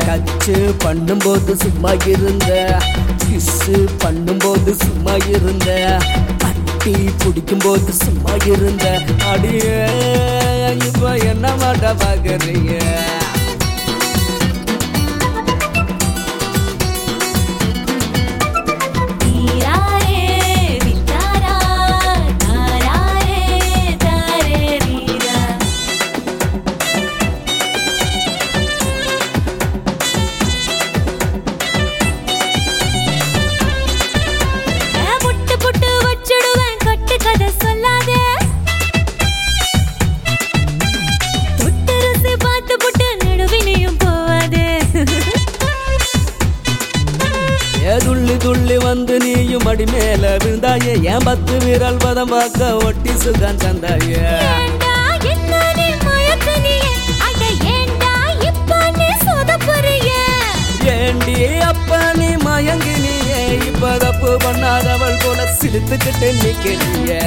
Dutch பண்ணும்போது சும்மா இருந்த கிஸ்ஸு பண்ணும்போது சும்மா இருந்த கட்டி பிடிக்கும்போது சும்மா இருந்த அடியே இப்ப என்ன மாட்ட பாக்குறீங்க நீராரே வித்தாரா தாராரே தாரே ரீரா நான் புட்டு புட்டு வச்சிடுவேன் கட்டு கதை சொல்லாதே தொட்டு ருசி பார்த்து புட்டு நடுவினையும் போவாதே ஏ துள்ளி துள்ளி வந்து நீயும் அடி மேல விழுந்தாயே ஏன் பத்து விரல் பதமாக்க ஒட்டி சுகம் சந்தாயே ஏண்டா என்ன நீ மயக்குனியே அட ஏண்டா இப்ப நீ சொதப்புறியே ஏண்டி அப்ப நீ மயங்கினியே இப்ப தப்பு பண்ணாதவள் போல சிரித்துக்கிட்டு நிக்கிறியே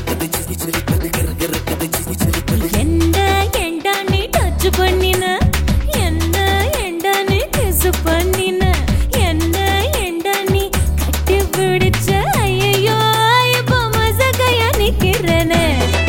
என்ன ஏண்டா நீ டச் பண்ணின என்ன ஏண்டா நீ கிஸ் பண்ணின என்ன ஏண்டா நீ கட்டி பிடிச்ச ஐயோ இப்ப மசகையா நிக்கிறனே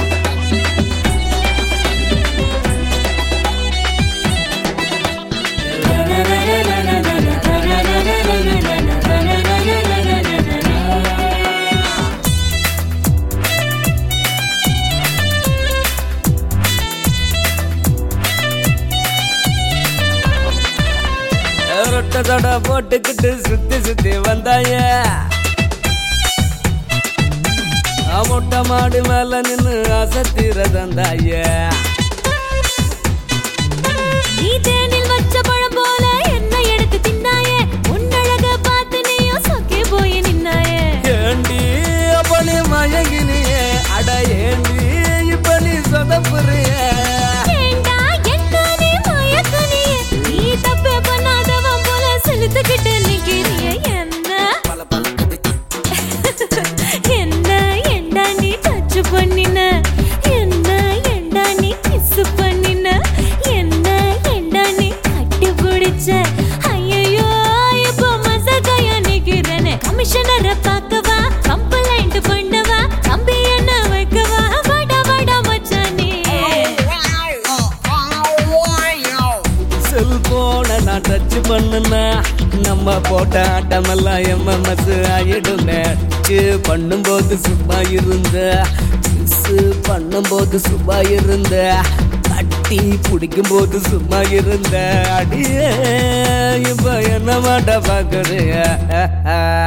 ரொட்ட தட போட்டுக்கிட்டு சுத்தி சுத்தி வந்தாயே முட்டை மாடு மேல நின்னு அசத்திர தந்தாயே நீ தேனில் வச்ச பழம் போல என்ன எடுத்து தின்னாயே உன்னழக பார்த்து நீயும் சொக்கி போய் நின்னாயே ஏண்டி அப்ப நீ மயங்கினியே அட ஏண்டி இப்ப நீ சொதப்புறியே ஏண்டா என்ன நீ மயக்குனியே நீ தப்பே பண்ணாதவன் போல செலுத்துக்கிட்டு நிக்கிறியே என்ன என்ன ஏண்டா நீ டச் பண்ணின என்ன ஏண்டா நீ கிஸ் பண்ணின என்ன ஏண்டா நீ கட்டி பிடிச்ச ஐயோ இப்போ மசகைய நிக்கிறனே கமிஷனரை பார்க்கவா கம்ப்ளைண்ட் பண்ணவா தம்பி என்ன வைக்கவா வாடா வாடா மச்சானே செல்போனை நான் டச் பண்ணுனா நம்ம போட்ட ஆட்டமெல்லாம் எம்எம்எஸ் ஆயிடும் டச்சு பண்ணும்போது சும்மா இருந்த கிஸ்ஸு பண்ணும்போது சும்மா இருந்த கட்டி பிடிக்கும்போது சும்மா இருந்த அடியே இப்ப என்ன மாட்ட பாக்குறிய